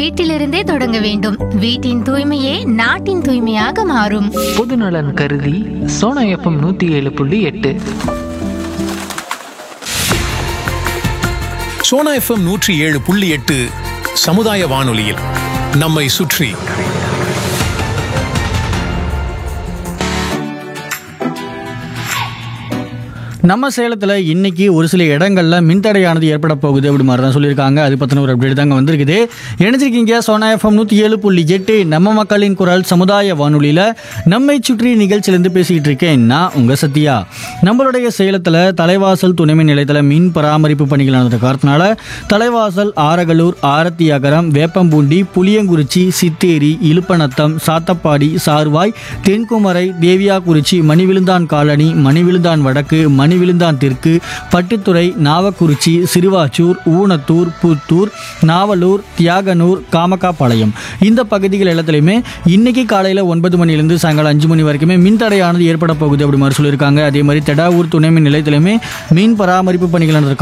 வீட்டிலிருந்தே தொடங்க வேண்டும் வீட்டின் தூய்மையே நாட்டின் தூய்மையாக மாறும் பொதுநலன் கருதி சோனா எஃப்எம் நூற்றி ஏழு புள்ளி எட்டு சோனா எஃப்எம் நூற்றி ஏழு புள்ளி எட்டு சமுதாய வானொலியில் நம்மை சுற்றி நம்ம சேலத்தில் இன்னைக்கு ஒரு சில இடங்களில் மின்தடையானது ஏற்பட போகுது அப்படி மாதிரி தான் சொல்லியிருக்காங்க அது பற்றின ஒரு அப்டேட் தாங்க வந்திருக்குது இணைஞ்சிருக்கீங்க சோனா எஃப்எம் நூற்றி ஏழு புள்ளி எட்டு நம்ம மக்களின் குரல் சமுதாய வானொலியில் நம்மை சுற்றி நிகழ்ச்சியிலேருந்து பேசிக்கிட்டு இருக்கேன் நான் உங்கள் சத்யா நம்மளுடைய சேலத்தில் தலைவாசல் துணைமின் நிலையத்தில் மின் பராமரிப்பு பணிகள் நடந்த காரணத்தினால தலைவாசல் ஆரகலூர் ஆரத்தி அகரம் வேப்பம்பூண்டி புளியங்குறிச்சி சித்தேரி இலுப்பநத்தம் சாத்தப்பாடி சார்வாய் தென்குமரை தேவியாக்குறிச்சி மணிவிழுந்தான் காலனி மணிவிழுந்தான் வடக்கு மணிவிழுந்தான் தெற்கு பட்டுத்துறை நாவக்குறிச்சி சிறுவாச்சூர் ஊனத்தூர் புத்தூர் நாவலூர் தியாகனூர் காமக்காபாளையம் இந்த பகுதிகள் எல்லாத்துலேயுமே இன்னைக்கு காலையில் ஒன்பது மணிலேருந்து சாயங்காலம் அஞ்சு மணி வரைக்குமே மின்தடையானது ஏற்பட போகுது அப்படி மாதிரி சொல்லியிருக்காங்க அதே மாதிரி தெடாவூர் துணை மின் நிலையத்திலுமே மின் பராமரிப்பு பணிகள் நடந்த